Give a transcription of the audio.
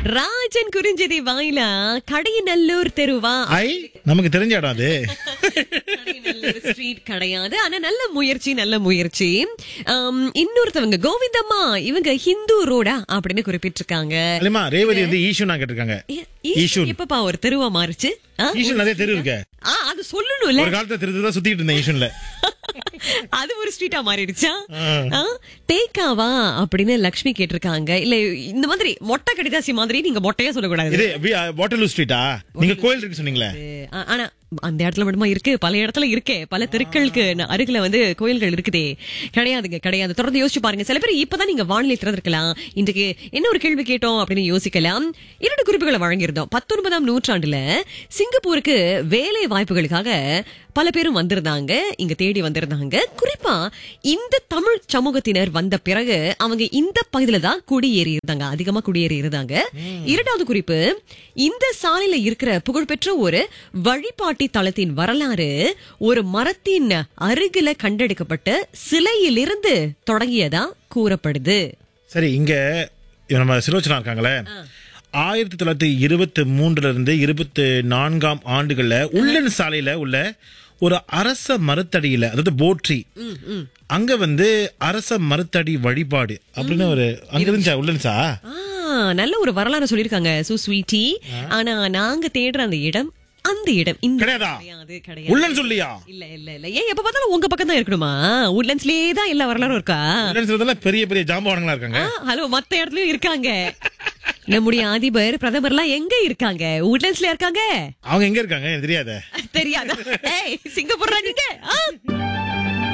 ராஜன் குறிஞ்சதி வாயிலா கடையநல்லூர் தெருவா ஐ நமக்கு தெரிஞ்ச இடம் அது கடையநல்லூர் ஸ்ட்ரீட் கிடையாது ஆனா நல்ல முயற்சி நல்ல முயற்சி ஆம், இன்னொருத்தவங்க கோவிந்தம்மா இவங்க ஹிந்து ரோடா அப்படின்னு குறிப்பிட்டிருக்காங்க இல்லமா ரேவதி வந்து ஈஷு நான் கேட்டிருக்காங்க ஏ, ஈஷு ஈஷுன். எப்பப்பா ஒரு தெருவா மாறுச்சு ஆ? ஈஷுன் நிறைய தெரு இருக்க ஆ, அது சொல்லணும்ல ஒரு காலத்துல தெரு தான் சுத்திட்டு இருந்தேன் ஈஷுன்ல அது ஒரு ஸ்ட்ரீட்டா மாறிடுச்சா ஆ. ஆ? தேக்காவா அப்படின்னு லக்ஷ்மி கேட்டிருக்காங்க இல்ல இந்த மாதிரி மொட்டை கடிதாசி மாதிரி நீங்க மொட்டையா சொல்லக்கூடாது இது வாட்டர்லூ ஸ்ட்ரீட்டா நீங்க கோயில் இருக்கு சொன்னீங்களே ஆ- ஆனா அந்த இடத்துல மட்டுமா இருக்கு பல இடத்துல இருக்கே பல தெருக்களுக்கு ந- அருகில வந்து கோயில்கள் இருக்குதே கிடையாதுங்க கிடையாது தொடர்ந்து யோசிச்சு பாருங்க சில பேர் இப்பதான் நீங்க வானிலை திறந்திருக்கலாம் இன்றைக்கு என்ன ஒரு கேள்வி கேட்டோம் அப்படின்னு யோசிக்கலாம் இரண்டு குறிப்புகளை வழங்கியிருந்தோம் பத்தொன்பதாம் நூற்றாண்டுல சிங்கப்பூருக்கு வேலை வாய்ப்புகளுக்காக பல பேரும் வந்திருந்தாங்க இங்க தேடி வந்திருந்தாங்க குறிப்பா இந்த தமிழ் சமூகத்தினர் வந்த பிறகு அவங்க இந்த பகுதியில தான் குடியேறி இருந்தாங்க அதிகமா குடியேறி இருந்தாங்க இரண்டாவது குறிப்பு இந்த சாலையில இருக்கிற புகழ்பெற்ற ஒரு வழிபாட்டி தளத்தின் வரலாறு ஒரு மரத்தின் அருகில கண்டெடுக்கப்பட்ட சிலையிலிருந்து தொடங்கியதா கூறப்படுது சரி இங்க இவ நம்ம சிலோச்சனா இருக்காங்களே ஆயிரத்தி தொள்ளாயிரத்தி இருபத்தி மூன்றுல இருந்து இருபத்தி நான்காம் ஆண்டுகள்ல உள்ளன் சாலையில உள்ள ஒரு அரச மரத்தடியில அதாவது போட்ரி அங்க வந்து அரச மரத்தடி வழிபாடு அப்படின்னு ஒரு அங்க இருந்துச்சா உள்ளன்ஸா ஆ, நல்ல ஒரு வரலாறு சொல்லிருக்காங்க சு ஸ்வீட்டி ஆனா நாங்க தேடுற அந்த இடம் அந்த இடம் இந்த கிடையாதா கிடையாது கிடையாது உள்ளன் சொல்லியா இல்ல இல்ல இல்ல ஏன் எப்ப பார்த்தாலும் உங்க பக்கம் தான் இருக்கணுமா உட்லண்ட்ஸ்லயே தான் எல்லா வரலாறும் இருக்கா உள்ளன்ஸ் பெரிய பெரிய ஜாம்பவானங்களா இருக்காங்க ஆ, ஹலோ மத்த இடத்துலயும் இருக்காங்க நம்முடைய அதிபர் பிரதமர்லாம் எங்க இருக்காங்க உட்லண்ட்ஸ்ல இருக்காங்க அவங்க எங்க இருக்காங்க எனக்கு தெரியாத தெரியாதா ஏய் சிங்கப்பூர் நீங்க ஆ?